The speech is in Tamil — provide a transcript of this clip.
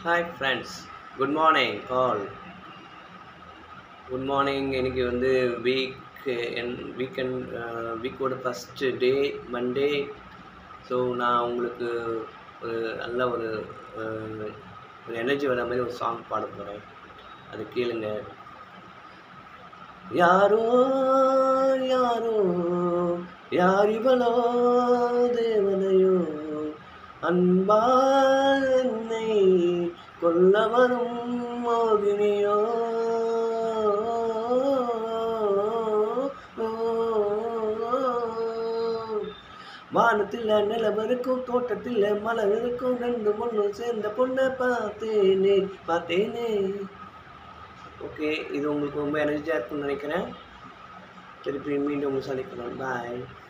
hi friends good morning all good morning இன்னைக்கு வந்து வீக் என் வீக்கெண்ட் வீக்கோட ஃபஸ்ட்டு டே மண்டே ஸோ நான் உங்களுக்கு ஒரு நல்ல ஒரு அஹ், ஒரு எனர்ஜி வர மாதிரி ஒரு சாங் பாட போகிறேன் அது கேளுங்க யாரோ யாரோ யார் இவளோ தேவதையோ அன்பால் என்னை கொல்ல வரும் மோகினியோ வானத்தில் நிலம் இருக்கும் தோட்டத்தில் மலர் இருக்கும் ரெண்டு பொண்ணு சேர்ந்த பொண்ணை பார்த்தேனே பார்த்தேனே ஓகே இது உங்களுக்கு ரொம்ப எனர்ஜியாக இருக்கும்னு நினைக்கிறேன் திருப்பி மீண்டும் சந்திக்கலாம் பாய்